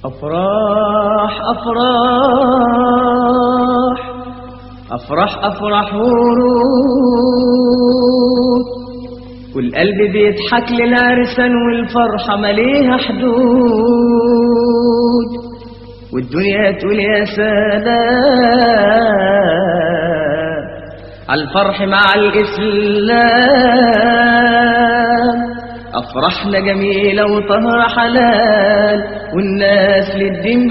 أفراح أفراح أفرح أفرح ورود والقلب بيضحك للعرسان والفرحة مليها حدود والدنيا تقول يا سلام عالفرح مع الإسلام أفرحنا جميلة وطهر حلال والناس للدين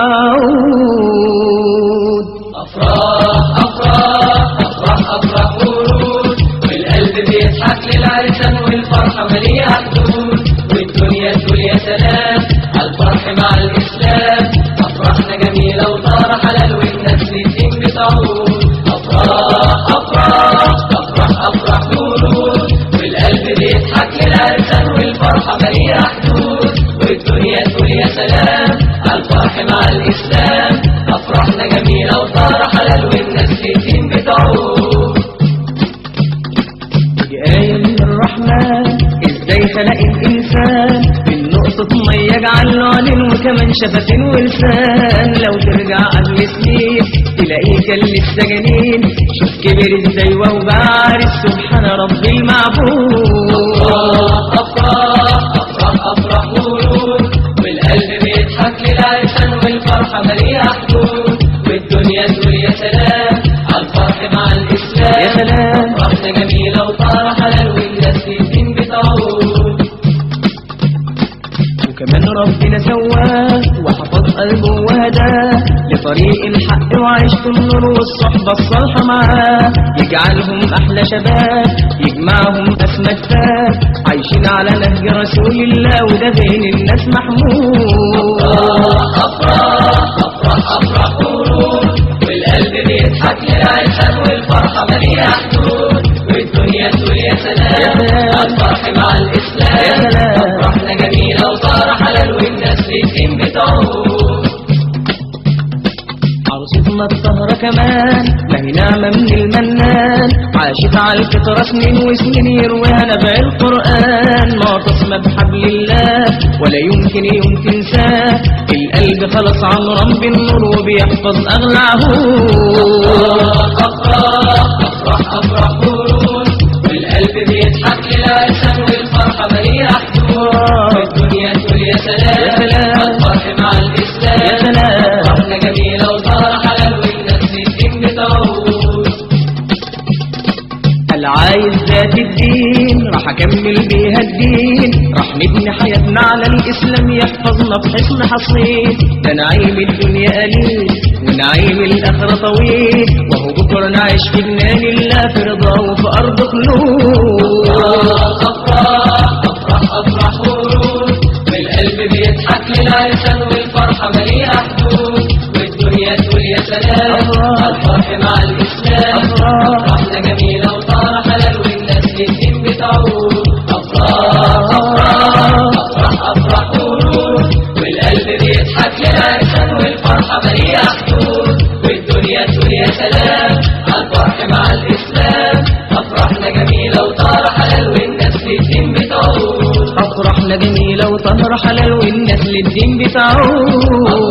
بتعود أفراح أفراح أفراح أفراح ورود والقلب بيضحك للعرسان والفرحة مليئة حدود والدنيا تقول يا سلام الفرح مع الإسلام أفراحنا جميلة وطار حلال والناس للدين بتعود أفراح أفراح أفراح أفراح ورود والقلب بيضحك للعرسان والفرحة مليئة حدود والدنيا تقول يا سلام الفرح مع الإسلام أفراحنا جميلة وطار حلال والناس للدين بتعود دي آية من الرحمن ازاي خلق الإنسان من نقطة مية جعله عين وكمان شفتين ولسان لو ترجع قبل سنين تلاقيه كان لسه جنين شوف كبر ازاي وهو بارس سبحان ربي المعبود أفراح أفراح أفراح ورود والقلب بيضحك للعرسان والفرحة مليئة حدود والدنيا تقول يا سلام الفرح مع الإسلام يا سلام. أفراحنا جميلة وطار حلال والناس للدين بتعود وكمان ربنا سواه وحفظ قلبه وهداه لطريق الحق وعيش في النور والصحبة الصالحة معاه يجعلهم أحلى شباب يجمعهم أسمى كتاب عايشين على نهج رسول الله وده بين الناس محمود أفراح أفراح أفراح ورود والقلب بيضحك للعرسان والفرحة مليئة حدود والدنيا تقول يا سلام الفرح مع يا الإسلام سلام. أفراحنا جميلة وطار حلال والناس للدين بتعود عروستنا الطهرة كمان ما هي نعمة من المنان عاشت على الفطرة سنين وسنين يرويها نبع القرآن معتصمة بحبل الله ولا يمكن يوم تنساه القلب خلص عن رب النور وبيحفظ أغلى عهود أفراح أفراح أفراح ورود والقلب بيضحك للعرسان والفرحة مليئة حدود والدنيا تقول يا سلام يا سلام. الفرح مع الإسلام يا سلام. أفراحنا جميلة وطار حلال والناس للدين بتعود العايز ذات الدين راح اكمل بيها الدين راح نبني حياتنا على الاسلام يحفظنا بحسن حصين ده نعيم الدنيا قليل ونعيم الاخره طويل وهو بكره نعيش في جنان الله في رضا وفي ارض خلود أفراح أفراح أفراح ورود والقلب بيضحك للعرسان والفرحة مليئة حدود والدنيا تقول يا سلام أفراح. الفرح مع الإسلام أفراح. أفراحنا جميلة وطار حلال والناس للدين بتعود أفراح أفراح أفراح أفراح ورود والقلب بيضحك للعرسان والفرحة مليئة حدود والدنيا تقول يا سلام الفرح مع الإسلام أفراحنا جميلة وطار حلال والناس للدين بتعود افرحنا جميله وطهر حلال والناس للدين بتعود